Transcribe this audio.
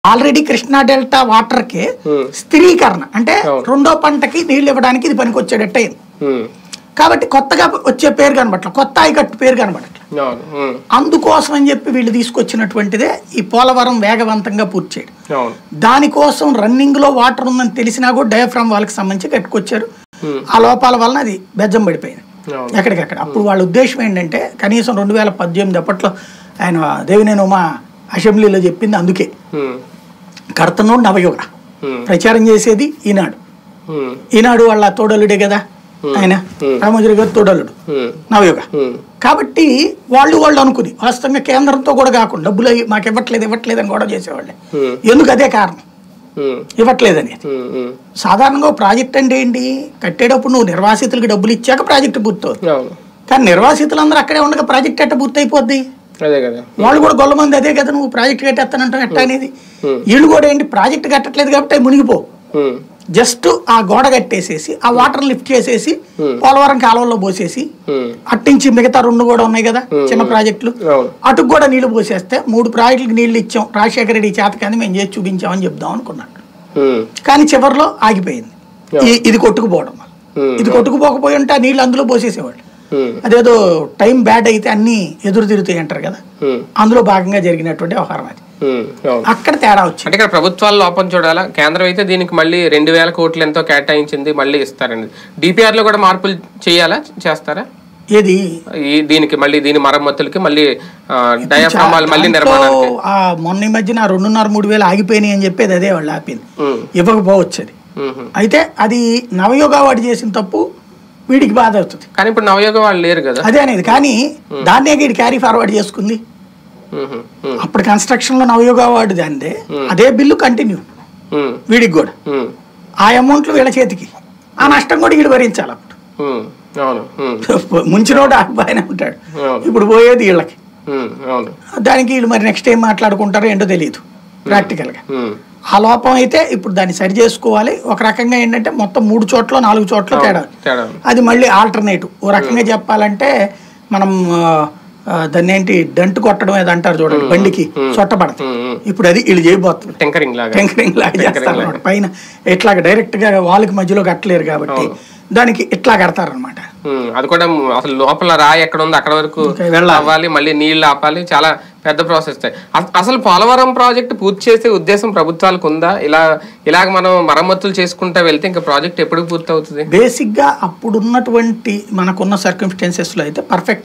Already Krishna delta water కి Hmm. స్థిరీకరణ అంటే అవును. రెండో పంటకి నీళ్లు ఇవ్వడానికి ఇది పనికొచ్చేటట్టు అయింది ఉమ్, కాబట్టి కొత్తగా వచ్చే పేరు కనబట్ల కొత్త ఆయకట్టు పేరు కనబడట్ల అవును ఉమ్, అందుకోసం అని చెప్పి వీళ్ళు తీసుకొచ్చినటువంటిదే ఈ పోలవరం వేగవంతంగా పూర్తి చేయడం అవును దానికోసం రన్నింగ్ లో వాటర్ ఉందని తెలిసినా కూడా డయాఫ్రామ్ వాళ్ళకి సంబంధించి కట్టుకొచ్చారు Hmm. ఆ లోపాల వలన అది బెజ్జం పడిపోయింది అవును ఎక్కడికక్కడ అప్పుడు వాళ్ళ ఉద్దేశం ఏంటంటే కనీసం రెండు వేల పద్దెనిమిది అప్పట్లో ఆయన దేవినేని ఉమా అసెంబ్లీలో చెప్పింది అందుకే ఉమ్, కర్తనోడు నవయుగ ఉమ్, ప్రచారం చేసేది ఈనాడు ఉమ్, ఈనాడు వాళ్ళ తోడలుడే కదా ఆయన రామోజీ గారు తోడలుడు ఉమ్, నవయుగ ఉమ్, కాబట్టి వాళ్ళు వాళ్ళు అనుకుని వాస్తవంగా కేంద్రంతో కూడా కాకుండా డబ్బులు అయ్యి మాకు ఇవ్వట్లేదు ఇవ్వట్లేదు అని కూడా చేసేవాళ్ళే ఉమ్, ఎందుకు అదే కారణం ఉమ్, ఇవ్వట్లేదని ఉమ్, ఉమ్, సాధారణంగా ఓ ప్రాజెక్ట్ అంటే ఏంటి కట్టేటప్పుడు నువ్వు నిర్వాసితులకి డబ్బులు ఇచ్చాక ప్రాజెక్ట్ పూర్తవుతుంది అవును కానీ నిర్వాసితులందరూ అక్కడే ఉండగా ప్రాజెక్ట్ ఎట్ట పూర్తయిపోద్ది అదే కదా వాళ్ళు కూడా గొల్లమంది అదే కదా నువ్వు ప్రాజెక్ట్ కట్టేస్తానంటావు ఎట్ట అనేది Hmm. వీళ్ళు కూడా ఏంటి ప్రాజెక్ట్ కట్టట్లేదు కాబట్టి అవి మునిగిపోవు ఉమ్, జస్ట్ ఆ గోడ కట్టేసేసి ఆ వాటర్ లిఫ్ట్ చేసేసి Hmm. పోలవరం కాలువలో పోసేసి ఉమ్, అట్టించి మిగతా రెండు కూడా ఉన్నాయి కదా చిన్న ప్రాజెక్టులు అవును అటుకు కూడా నీళ్లు పోసేస్తే మూడు ప్రాజెక్టులకు నీళ్లు ఇచ్చాం రాజశేఖర రెడ్డి చేత కానీ మేము చేసి చూపించామని చెప్దాం అనుకున్నాడు ఉమ్, కానీ చివరిలో ఆగిపోయింది ఈ- ఇది కొట్టుకుపోవడం వల్ల Hmm. ఇది కొట్టుకుపోకపోయి ఉంటే ఆ నీళ్ళు అందులో పోసేసేవాళ్ళు ఉమ్, అదేదో టైం బ్యాడ్ అయితే అన్ని ఎదురు తిరుగుతాయి అంటారు కదా ఉమ్, అందులో భాగంగా జరిగినటువంటి వ్యవహారం అది ఉమ్, అవును అక్కడ తేడా వచ్చింది అంటే ఇక్కడ ప్రభుత్వాల లోపం చూడాలా కేంద్రం అయితే దీనికి మళ్ళీ రెండు వేల కోట్లు ఎంతో కేటాయించింది మళ్ళీ ఇస్తారండి డిపిఆర్ లో కూడా మార్పులు చేయాలా చేస్తారా ఏది ఈ దీనికి మళ్ళీ దీని మరమ్మతులకి మళ్ళీ డయాఫ్రామాలు మళ్ళీ దాంట్లో నిర్మాణానికి ఆ మొన్న ఈ మధ్యన రెండున్నర మూడు వేలు ఆగిపోయినాయి అని చెప్పేది అదే వాళ్ళు ఆపింది ఉమ్, ఇవ్వకపోవచ్చు అది ఉమ్. అయితే అది నవయోగ వాడు చేసిన తప్పు వీడికి బాధ అవుతుంది కానీ ఇప్పుడు నవయోగ వాళ్ళు లేరు కదా అదే అనేది కానీ దాన్నే వీడి క్యారీ ఫార్వర్డ్ చేసుకుంది ఉమ్, ఉమ్, అప్పుడు కన్స్ట్రక్షన్ లో నవయోగ వాడు దాందే అదే బిల్లు కంటిన్యూ ఉమ్, వీడికి కూడా ఉమ్, ఆ అమౌంట్లు వీళ్ళ చేతికి ఆ నష్టం కూడా వీడు భరించాలి అప్పుడు ఉమ్, అవును ఉమ్, ముంచినోడు బాగానే ఉంటాడు అవును ఇప్పుడు పోయేది వీళ్ళకి ఉమ్, అవును దానికి వీళ్ళు మరి నెక్స్ట్ ఏం మాట్లాడుకుంటారో ఏంటో తెలియదు ప్రాక్టికల్గా ఉమ్, ఆ లోపం అయితే ఇప్పుడు దాన్ని సరి చేసుకోవాలి ఒక రకంగా ఏంటంటే మొత్తం మూడు చోట్ల నాలుగు చోట్ల తేడా తేడా ఉంది. అది మళ్ళీ ఆల్టర్నేటివ్ ఓ రకంగా చెప్పాలంటే మనం ఆ, ఆ, దాన్ని ఏంటి డంట్ కొట్టడం ఏదో అంటారు చూడండి బండికి చొట్టబడతాయి ఉమ్, ఉమ్. ఇప్పుడు అది వీళ్ళు చేయబోతుంది టెంకరింగ్ లాగా టెంకరింగ్ లాగా చేస్తారు అన్నమాట పైన ఇట్లాగ డైరెక్ట్ గా వాళ్ళకి మధ్యలో కట్టలేరు కాబట్టి దానికి ఇట్లా కడతారనమాట ఉమ్, అది కూడా అసలు లోపల రాయి ఎక్కడ ఉంది అక్కడ వరకు ఇంకా వెళ్ళాలి. అవ్వాలి మళ్ళీ నీళ్లు ఆపాలి చాలా పెద్ద ప్రాసెస్ అసలు పోలవరం ప్రాజెక్ట్ పూర్తి చేసే ఉద్దేశం ప్రభుత్వాలకు ఉందా ఇలా ఇలాగ మనం మరమ్మతులు చేసుకుంటా వెళ్తే ఇంకా ప్రాజెక్ట్ ఎప్పుడు పూర్తి అవుతుంది బేసిక్ గా అప్పుడున్నటువంటి మనకున్న సర్కమ్స్టెన్సెస్ లో అయితే పర్ఫెక్ట్